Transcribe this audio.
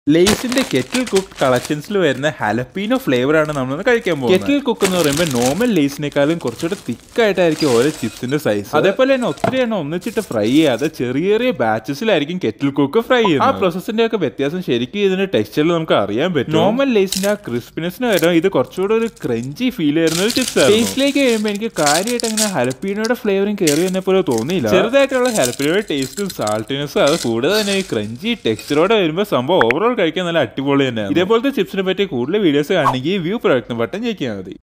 ലേസിന്റെ kettle cook കളക്ഷൻസിൽ വരുന്ന ഹലപ്പീനോ flavour ആണ് നമ്മൾ കഴിക്കാൻ പോകുന്നത് കെറ്റിൽ കുക്ക് എന്ന് പറയുമ്പോൾ നോർമൽ ലേസിനേക്കാളും കുറച്ചുകൂടെ തിക്കായിട്ടായിരിക്കും ഓരോ ചിപ്സിന്റെ സൈസ് അതേപോലെ തന്നെ ഒത്തിരി എണ്ണം ഒന്നിച്ചിട്ട് ഫ്രൈ ചെയ്യാതെ ചെറിയ ചെറിയ ബാച്ചസിലായിരിക്കും കെറ്റിൽ കുക്ക് ഫ്രൈ ചെയ്യുന്നത് ആ പ്രോസസ്സിന്റെ ഒക്കെ വ്യത്യാസം ശരിക്കും ഇതിന്റെ ടെക്സ്ചറിൽ നമുക്ക് അറിയാൻ പറ്റും നോർമൽ ലേസിന്റെ ആ ക്രിസ്പിനെസിന് വരാം ഇത് കുറച്ചുകൂടെ ഒരു ക്രഞ്ചി ഫീൽ ചെയ്യുന്ന ഒരു ചിപ്സ് ടേസ്റ്റിലേക്ക് കഴിയുമ്പോൾ എനിക്ക് കാര്യമായിട്ട് അങ്ങനെ ഹലപ്പീനോയുടെ ഫ്ലേവറും കയറി എന്നെ പോലെ തോന്നിയില്ല ചെറുതായിട്ടുള്ള ഹലപ്പീനോയുടെ ടേസ്റ്റും സാൾട്ടിനെസ്സും അത് കൂടാതെ തന്നെ ഈ ക്രഞ്ചി ടെക്സ്ചറോടെ വരുമ്പോൾ സംഭവം ഓവറോൾ കഴിക്കാൻ നല്ല അടിപൊളി തന്നെയാണ് ഇതേപോലത്തെ ചിപ്സിനെ പറ്റി കൂടുതൽ വീഡിയോസ് കാണണമെങ്കിൽ വ്യൂ പ്രൊഡക്റ്റ് ബട്ടൺ ഞെക്കിയാൽ മതി